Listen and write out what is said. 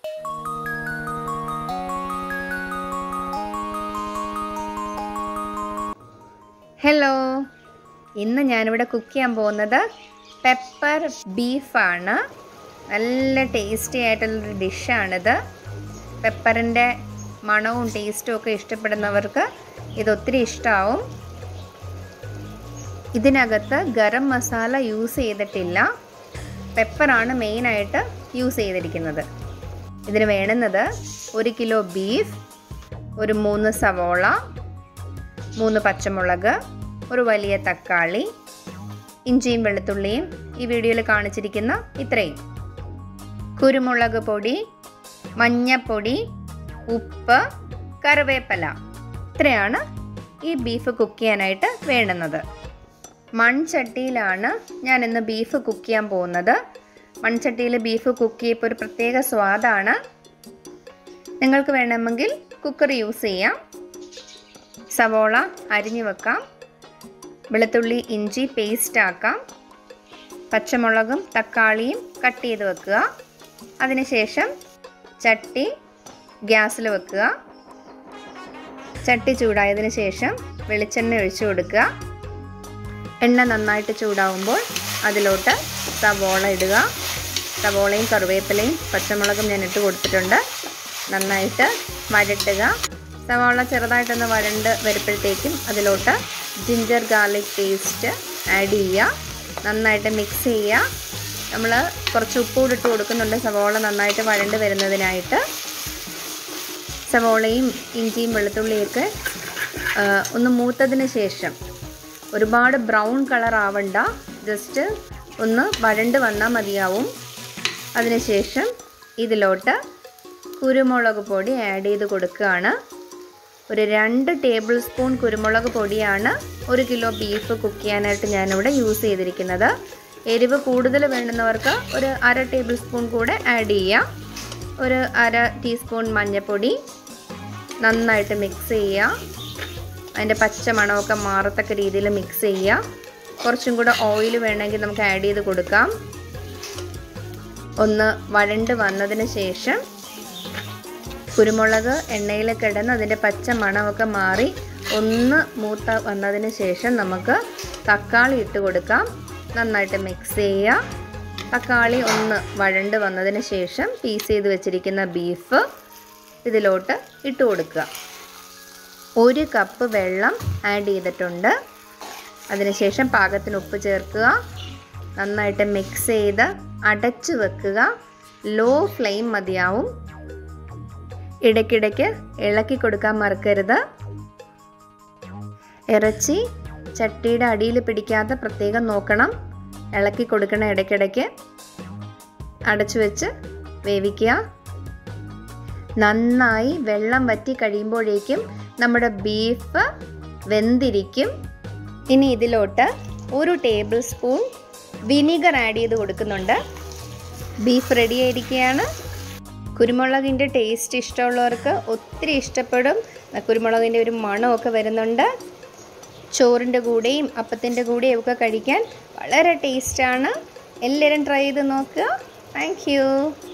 hello ഇന്ന് ഞാനിവിടെ cook ചെയ്യാൻ പോകുന്നത് പെപ്പർ ബീഫാണ് നല്ല ടേസ്റ്റി ആയിട്ടുള്ളൊരു ഡിഷാണിത് പെപ്പറിൻ്റെ മണവും ടേസ്റ്റും ഒക്കെ ഇഷ്ടപ്പെടുന്നവർക്ക് ഇത് ഒത്തിരി ഇഷ്ടമാവും ഇതിനകത്ത് ഗരം മസാല യൂസ് ചെയ്തിട്ടില്ല പെപ്പറാണ് മെയിനായിട്ട് യൂസ് ചെയ്തിരിക്കുന്നത് ഇതിന് വേണ്ടുന്നത് ഒരു കിലോ ബീഫ് ഒരു മൂന്ന് സവോള മൂന്ന് പച്ചമുളക് ഒരു വലിയ തക്കാളി ഇഞ്ചിയും വെളുത്തുള്ളിയും ഈ വീഡിയോയിൽ കാണിച്ചിരിക്കുന്ന ഇത്രയും കുരുമുളക് പൊടി മഞ്ഞപ്പൊടി ഉപ്പ് കറിവേപ്പില ഇത്രയാണ് ഈ ബീഫ് കുക്ക് ചെയ്യാനായിട്ട് വേണ്ടുന്നത് മൺചട്ടിയിലാണ് ഞാൻ ഇന്ന് ബീഫ് കുക്ക് ചെയ്യാൻ പോകുന്നത് മൺചട്ടിയിൽ ബീഫ് കുക്ക് ചെയ്യുമ്പോൾ ഒരു പ്രത്യേക സ്വാദാണ് നിങ്ങൾക്ക് വേണമെങ്കിൽ കുക്കർ യൂസ് ചെയ്യാം സവോള അരിഞ്ഞു വെക്കാം വെളുത്തുള്ളി ഇഞ്ചി പേസ്റ്റ് ആക്കാം പച്ചമുളകും തക്കാളിയും കട്ട് ചെയ്ത് വെക്കുക അതിനുശേഷം ചട്ടി ഗ്യാസിൽ വെക്കുക ചട്ടി ചൂടായതിനു ശേഷം വെളിച്ചെണ്ണ ഒഴിച്ചു കൊടുക്കുക എണ്ണ നന്നായിട്ട് ചൂടാവുമ്പോൾ അതിലോട്ട് സവോള ഇടുക സവോളയും കറിവേപ്പിലയും പച്ചമുളകും ഞാൻ ഇട്ട് കൊടുത്തിട്ടുണ്ട് നന്നായിട്ട് വഴട്ടുക സവാള ചെറുതായിട്ടൊന്ന് വഴണ്ട് വരുമ്പോഴത്തേക്കും അതിലോട്ട് ജിഞ്ചർ ഗാർലിക് പേസ്റ്റ് ആഡ് ചെയ്യുക നന്നായിട്ട് മിക്സ് ചെയ്യുക നമ്മൾ കുറച്ച് ഉപ്പൂടി ഇട്ട് കൊടുക്കുന്നുണ്ട് സവാള നന്നായിട്ട് വഴണ്ട് വരുന്നതിനായിട്ട് സവാളയും ഇഞ്ചിയും വെളുത്തുള്ളിയൊക്കെ ഒന്ന് മൂത്തതിന് ശേഷം ഒരുപാട് ബ്രൗൺ കളർ ആവണ്ട ജസ്റ്റ് ഒന്ന് വഴണ്ട് വന്നാൽ മതിയാവും അതിനുശേഷം ഇതിലോട്ട് കുരുമുളക് പൊടി ആഡ് ചെയ്ത് കൊടുക്കുകയാണ് ഒരു രണ്ട് ടേബിൾ സ്പൂൺ കുരുമുളക് പൊടിയാണ് ഒരു കിലോ ബീഫ് കുക്ക് ചെയ്യാനായിട്ട് ഞാനിവിടെ യൂസ് ചെയ്തിരിക്കുന്നത് എരിവ് കൂടുതൽ വേണ്ടുന്നവർക്ക് ഒരു അര ടേബിൾ സ്പൂൺ കൂടെ ആഡ് ചെയ്യാം ഒരു അര ടീസ്പൂൺ മഞ്ഞൾപ്പൊടി നന്നായിട്ട് മിക്സ് ചെയ്യുക അതിൻ്റെ പച്ച മണമൊക്കെ മാറത്തക്ക രീതിയിൽ മിക്സ് ചെയ്യുക കുറച്ചും കൂടെ ഓയിൽ വേണമെങ്കിൽ നമുക്ക് ആഡ് ചെയ്ത് കൊടുക്കാം ഒന്ന് വഴണ്ട് വന്നതിന് ശേഷം കുരുമുളക് എണ്ണയിൽ കിടന്ന് അതിൻ്റെ പച്ച മണമൊക്കെ മാറി ഒന്ന് മൂത്ത വന്നതിന് ശേഷം നമുക്ക് തക്കാളി ഇട്ട് കൊടുക്കാം നന്നായിട്ട് മിക്സ് ചെയ്യുക തക്കാളി ഒന്ന് വഴണ്ട് വന്നതിന് ശേഷം പീസ് ചെയ്ത് വെച്ചിരിക്കുന്ന ബീഫ് ഇതിലോട്ട് ഇട്ട് കൊടുക്കുക ഒരു കപ്പ് വെള്ളം ആഡ് ചെയ്തിട്ടുണ്ട് അതിനുശേഷം പാകത്തിന് ഉപ്പ് ചേർക്കുക നന്നായിട്ട് മിക്സ് ചെയ്ത് അടച്ചു വെക്കുക ലോ ഫ്ലെയിം മതിയാവും ഇടയ്ക്കിടയ്ക്ക് ഇളക്കി കൊടുക്കാൻ മറക്കരുത് ഇറച്ചി ചട്ടിയുടെ അടിയിൽ പിടിക്കാതെ പ്രത്യേകം നോക്കണം ഇളക്കി കൊടുക്കണം ഇടയ്ക്കിടയ്ക്ക് അടച്ചു വെച്ച് വേവിക്കുക നന്നായി വെള്ളം വറ്റി കഴിയുമ്പോഴേക്കും നമ്മുടെ ബീഫ് വെന്തിരിക്കും ഇനി ഇതിലോട്ട് ഒരു ടേബിൾ സ്പൂൺ വിനീഗർ ആഡ് ചെയ്ത് കൊടുക്കുന്നുണ്ട് ബീഫ് റെഡി ആയിരിക്കുകയാണ് കുരുമുളകിൻ്റെ ടേസ്റ്റ് ഇഷ്ടമുള്ളവർക്ക് ഒത്തിരി ഇഷ്ടപ്പെടും കുരുമുളകിൻ്റെ ഒരു മണമൊക്കെ വരുന്നുണ്ട് ചോറിൻ്റെ കൂടെയും അപ്പത്തിൻ്റെ കൂടെയും ഒക്കെ കഴിക്കാൻ വളരെ ടേസ്റ്റാണ് എല്ലാവരും ട്രൈ ചെയ്ത് നോക്കുക താങ്ക്